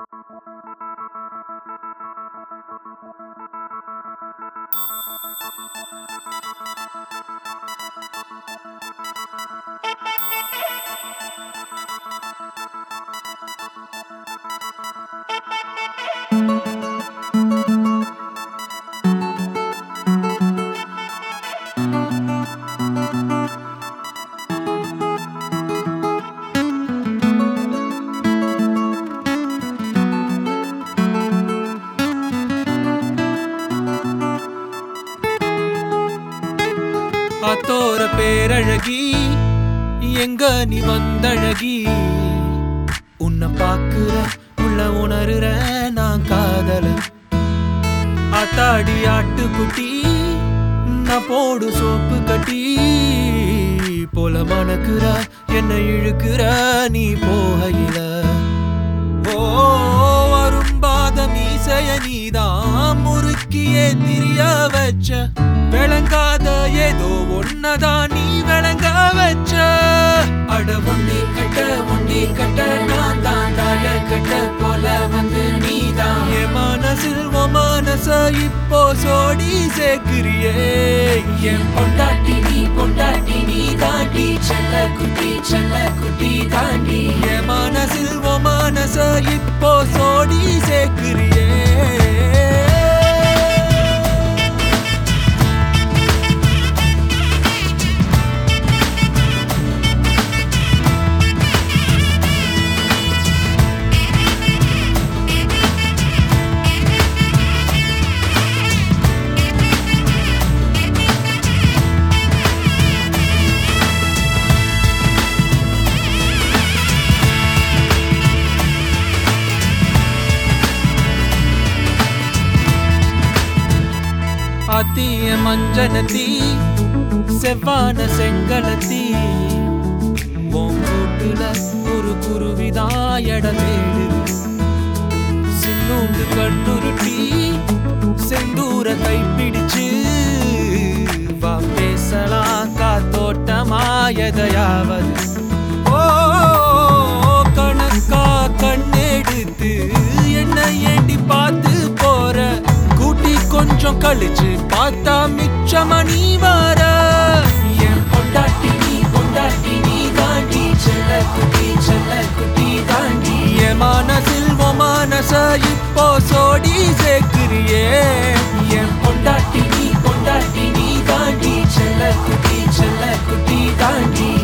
அத்தோர பேரழகி எங்க நீ வந்தழகி உன்னை பாக்குற உள்ள உணர்ற நான் காதல ஆத்தாடி ஆட்டுக்குட்டி நான் போடு சோப்பு கட்டி போல மணக்குற என்ன இழுக்கிற நீ போகையில ஓ வரும்பாத மீசைய நீதான் முறுக்கியே திரிய வச்ச விளங்காத ஏதோ ஒன்னதான் நீ விளங்க வச்ச அட ஒண்ணி கட்ட ஒண்ணி கட்ட நான் தான் தாழ கட்ட போல வந்து நீதான் என் மனசில் உன் மனச இப்போ சோடி சேர்க்கிறியே என் பொண்டாட்டி நீ பொண்டாட்டி நீ தாண்டி செல்ல குட்டி செல்ல குட்டி தாண்டி என் மனசில் உன் மனச இப்போ சோடி சேர்க்கிறியே அத்திய மஞ்சனத்தி செவ்வான செங்கலத்தி பூட்டுல ஒரு குருவிதான் இடம் தேடுது சின்னூண்டு கண்ணுருட்டி செந்தூர கைப்பிடிச்சு வா பேசலாம் காத்தோட்டமா எதையாவது ஓ கணக்கா கண்ணெடுத்து என்ன ஏண்டி பார்த்து போற கூட்டி கொஞ்சம் கழிச்சு பார்த்தா மிச்சமா நீ வர என் பொண்டாட்டி நீ பொண்டாட்டி நீ தாண்டி செல்ல குட்டி செல்ல குட்டி தாண்டி என் மனசில் உன் மனச இப்போ சோடி சேர்க்கிறியே என் பொண்டாட்டி நீ பொண்டாட்டி நீ தாண்டி செல்ல குட்டி செல்ல குட்டி தாண்டி